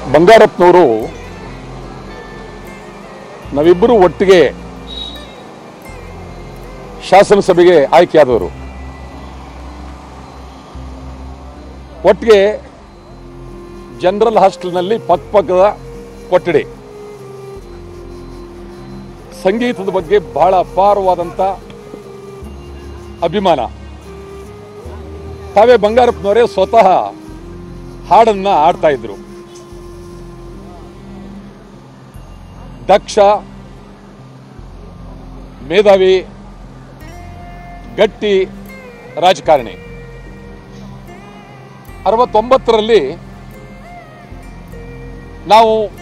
ಬಂಗಾರಪ್ಪನವರು ನಾವಿಬ್ಬರು ಒಟ್ಟಿಗೆ ಶಾಸನಸಭೆಗೆ ಆಯ್ಕೆಯಾದವರು ಒಟ್ಟಿಗೆ ಜನರಲ್ ಹಾಸ್ಟೆಲ್ನಲ್ಲಿ ಪಕ್ಕಪಕ್ಕದ ಕೊಠಡಿ ಸಂಗೀತದ ಬಗ್ಗೆ ಬಹಳ ಅಪಾರವಾದಂಥ ಅಭಿಮಾನ ತಾವೇ ಬಂಗಾರಪ್ಪನವರೇ ಸ್ವತಃ ಹಾಡನ್ನ ಆಡ್ತಾ ಇದ್ರು ದಕ್ಷ ಮೇಧಾವಿ ಗಟ್ಟಿ ರಾಜಕಾರಣಿ ಅರವತ್ತೊಂಬತ್ತರಲ್ಲಿ ನಾವು